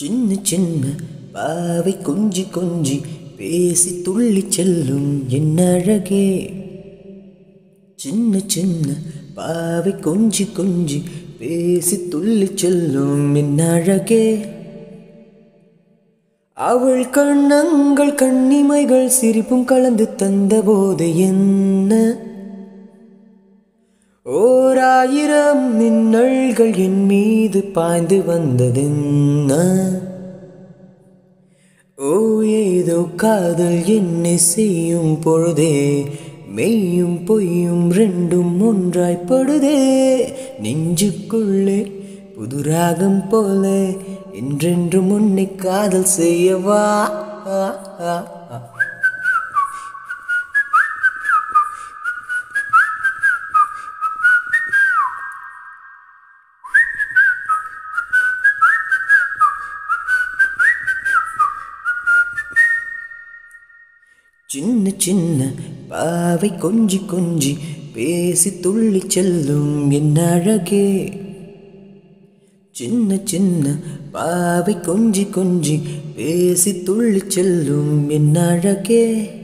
சின்ன சின்ன பாவை கொஞ்சி கொஞ்சி பேசி துள்ளி செல்லும் என் அழகே சின்ன சின்ன பாவை கொஞ்சி கொஞ்சி பேசி துள்ளி செல்லும் என் அழகே அவள் கண்ணங்கள் கண்ணிமைகள் சிரிப்பும் கலந்து தந்த போது என்ன ஓர் ஆயிரம் மின்னல்கள் என் மீது பாய்ந்து வந்ததென்ன ஓ ஏதோ காதல் என்னை செய்யும் பொழுதே மெய்யும் பொய்யும் ரெண்டும் ஒன்றாய்ப்படுதே நெஞ்சுக்குள்ளே புது ராகம் போல என்றென்றும் உன்னை காதல் செய்யவா ஆ, ஆ, ஆ. சின்ன சின்ன பாவை கொஞ்சி கொஞ்சி பேசி துள்ளி செல்லும் என் அழகே சின்ன சின்ன பாவை கொஞ்சி கொஞ்சி பேசி துள்ளி செல்லும் என் அழகே